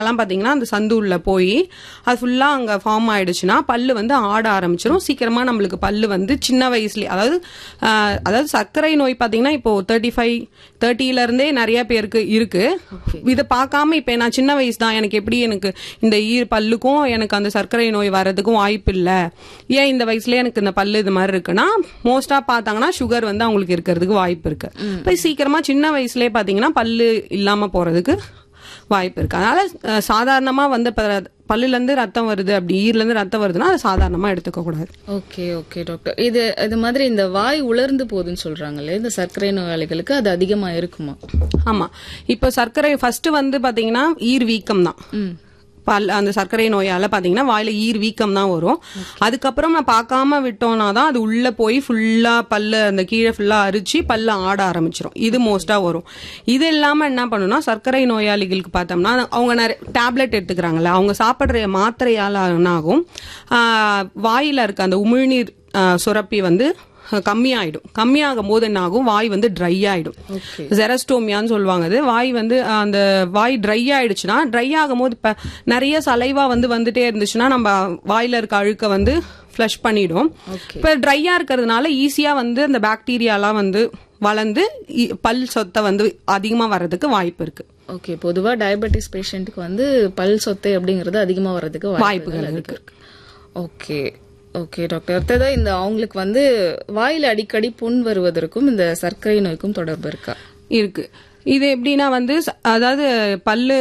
எல்லாம் பாத்தீங்கன்னா அந்த சந்து உள்ள போய் அது ஃபுல்லா அங்க ஃபார்ம் ஆயிடுச்சுன்னா பல்லு வந்து ஆட ஆரம்பிச்சிரும் சீக்கிரமா நம்மளுக்கு பல்லு வந்து சின்ன வயசுல அதாவது ஆஹ், அதாவது சர்க்கரை நோய் பாத்தீங்கன்னா இப்போ தேர்ட்டி ஃபைவ் தேர்ட்டில இருந்தே நிறைய பேருக்கு இருக்கு இதை பார்க்காம இப்ப நான் சின்ன வயசு தான் எனக்கு எப்படி எனக்கு இந்த ஈர் பல்லுக்கும் எனக்கு அந்த சர்க்கரை நோய் வர்றதுக்கும் வாய்ப்பு இல்ல ஏன் இந்த வயசுல எனக்கு இந்த பல்லு இது மாதிரி இருக்குன்னா மோஸ்டா பார்த்தாங்கன்னா சுகர் வந்து அவங்களுக்கு இருக்கிறதுக்கு வாய்ப்பு இருக்கு இப்ப சீக்கிரமா சின்ன வயசுலயே பாத்தீங்கன்னா பல்லு இல்லாம போறதுக்கு வாய்ப்பு இருக்கு அதனால அஹ், சாதாரணமா வந்து இப்ப பல்லுல இருந்து ரத்தம் வருது அப்படி ஈர்ல இருந்து ரத்தம் வருதுன்னா அதை சாதாரணமா எடுத்துக்க கூடாது ஓகே ஓகே டாக்டர் இது இது மாதிரி இந்த வாய் உலர்ந்து போகுதுன்னு சொல்றாங்கல்ல இந்த சர்க்கரை நோயாளிகளுக்கு அது அதிகமா இருக்குமா ஆமா இப்ப சர்க்கரை ஃபர்ஸ்ட் வந்து பாத்தீங்கன்னா ஈர் வீக்கம் தான் ம் பல் அந்த சர்க்கரை நோயால பாத்தீங்கன்னா வாயில ஈர் வீக்கம் தான் வரும் அதுக்கப்புறம் நான் பார்க்காம விட்டோம்னா தான் அது உள்ள போய் ஃபுல்லா பல்ல அந்த கீழே ஃபுல்லா அரிச்சு பல்ல ஆட ஆரம்பிச்சிரும் இது மோஸ்டா வரும் இது இல்லாம என்ன பண்ணுனா சர்க்கரை நோயாளிகளுக்கு பார்த்தோம்னா அவங்க நிறைய டேப்லெட் எடுத்துக்கிறாங்கல்ல அவங்க சாப்பிடுற மாத்திரையால என்ன ஆகும் ஆஹ், வாயில இருக்க அந்த உமிழ்நீர் ஆஹ், சுரப்பி வந்து கம்மியாயிடும் கம்மியாகும் போது என்ன ஆகும் வாய் வந்து ட்ரை ஆயிடும் ஓகே ஜெரஸ்டோமியான்னு சொல்லுவாங்க அது வாய் வந்து அஹ், அந்த வாய் ட்ரை ஆயிடுச்சுன்னா ட்ரை ஆகும்போது இப்ப நிறைய சலைவா வந்து வந்துட்டே இருந்துச்சுன்னா நம்ம வாயில இருக்க அழுக்க வந்து ஃப்ளஷ் பண்ணிடும் ஓகே இப்ப ட்ரையா இருக்கிறதுனால ஈஸியா வந்து அந்த பாக்டீரியாலாம் வந்து வளர்ந்து இ- பல் சொத்தை வந்து அதிகமா வர்றதுக்கு வாய்ப்பு இருக்கு ஓகே பொதுவா டயபெட்டிஸ் பேஷண்ட்டுக்கு வந்து பல் சொத்தை அப்படிங்கிறது அதிகமா வர்றதுக்கு வாய்ப்புகள் வாய்ப்புகள் அதிகம் இருக்கு ஓகே ஓகே டாக்டர் அடுத்ததா இந்த அவங்களுக்கு வந்து வாயில அடிக்கடி புண் வருவதற்கும் இந்த சர்க்கரை நோய்க்கும் தொடர்பு இருக்கா இருக்கு இது எப்படின்னா வந்து ச- அதாவது பல்லு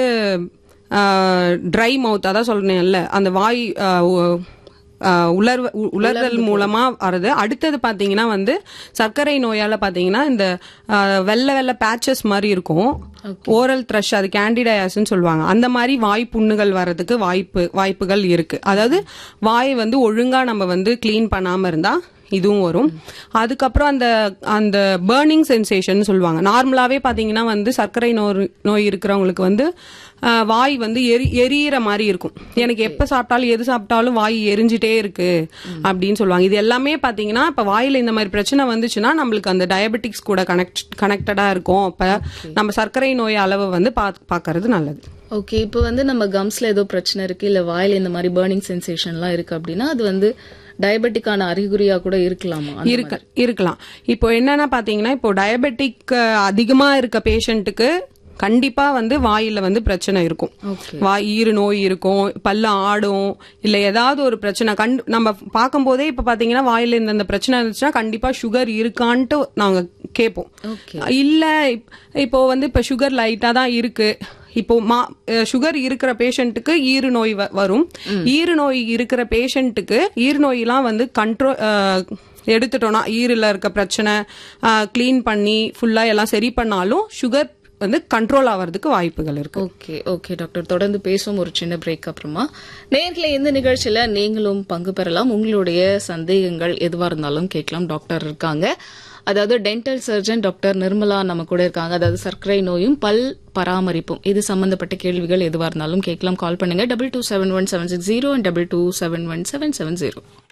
ட்ரை மவுத் அதான் சொல்றேன்ல அந்த வாய் ஆஹ், உ- ஆஹ், உலர்வ உ- உலர்தல் மூலமா வருது அடுத்தது பாத்தீங்கன்னா வந்து சர்க்கரை நோயால பாத்தீங்கன்னா இந்த ஆஹ், வெள்ளை வெள்ளை பேச்சஸ் மாதிரி இருக்கும் ஓரல் த்ரஷ் அது கேண்டிடயாஸ்ன்னு சொல்லுவாங்க அந்த மாதிரி வாய் புண்ணுகள் வர்றதுக்கு வாய்ப்பு வாய்ப்புகள் இருக்கு அதாவது வாய் வந்து ஒழுங்கா நம்ம வந்து க்ளீன் பண்ணாம இருந்தா இதுவும் வரும் அதுக்கப்புறம் அந்த அந்த பேர்னிங் சென்சேஷன் சொல்லுவாங்க நார்மலாவே பாத்தீங்கன்னா வந்து சர்க்கரை நோய் நோய் இருக்கிறவங்களுக்கு வந்து ஆஹ், வாய் வந்து எரி எரியிற மாதிரி இருக்கும் எனக்கு எப்ப சாப்பிட்டாலும் எது சாப்பிட்டாலும் வாய் எரிஞ்சிட்டே இருக்கு அப்படின்னு சொல்லுவாங்க இது எல்லாமே பாத்தீங்கன்னா இப்ப வாயில இந்த மாதிரி பிரச்சனை வந்துச்சுன்னா நம்மளுக்கு அந்த டயபெட்டிக்ஸ் கூட கனெக்ட் கனெக்டடா இருக்கும் அப்ப நம்ம சர்க்கரை நோய் அளவை வந்து பா- பாக்கறது நல்லது ஓகே இப்போ வந்து நம்ம கம்ஸ்ல ஏதோ பிரச்சனை இருக்கு இல்ல வாயில இந்த மாதிரி பேர்னிங் சென்சேஷன்லாம் இருக்கு அப்படின்னா அது வந்து டயபெட்டிக்கான அறிகுறியா கூட இருக்கலாமா அந்த இருக்க இருக்கலாம் இப்போ என்னன்னா பாத்தீங்கன்னா இப்போ டயபெட்டிக் அதிகமா இருக்க பேஷண்ட்டுக்கு கண்டிப்பா வந்து வாயில வந்து பிரச்சனை இருக்கும் ஓகே வாய் ஈறு நோய் இருக்கும் பல்ல ஆடும் இல்ல ஏதாவது ஒரு பிரச்சனை கண்டு நம்ம பார்க்கும்போதே இப்ப பாத்தீங்கன்னா வாயில இந்த இந்த பிரச்சனை இருந்துச்சுன்னா கண்டிப்பா சுகர் இருக்கான்ட்டு நாங்க கேட்போம் ஓகே இல்ல இப்- இப்போ வந்து இப்ப சுகர் லைட்டா தான் இருக்கு இப்போ மா சுகர் இருக்கிற பேஷண்ட்டுக்கு ஈறு நோய் வ- வரும் ஈறு நோய் இருக்கிற பேஷண்ட்டுக்கு ஈறு நோயெல்லாம் வந்து கண்ட்ரோல் எடுத்துட்டோம்னா ஈருல இருக்க பிரச்சனை க்ளீன் பண்ணி ஃபுல்லா எல்லாம் சரி பண்ணாலும் சுகர் வந்து கண்ட்ரோல் ஆவறதுக்கு வாய்ப்புகள் இருக்கு ஓகே ஓகே டாக்டர் தொடர்ந்து பேசுவோம் ஒரு சின்ன பிரேக் அப்புறமா நேர்ல இந்த நிகழ்ச்சியில நீங்களும் பங்கு பெறலாம் உங்களுடைய சந்தேகங்கள் எதுவா இருந்தாலும் கேட்கலாம் டாக்டர் இருக்காங்க அதாவது டென்டல் சர்ஜன் டாக்டர் நிர்மலா நம்ம கூட இருக்காங்க அதாவது சர்க்கரை நோயும் பல் பராமரிப்பும் இது சம்பந்தப்பட்ட கேள்விகள் எதுவா இருந்தாலும் கேட்கலாம் கால் பண்ணுங்க double two seven one seven six zero double two seven one seven seven zero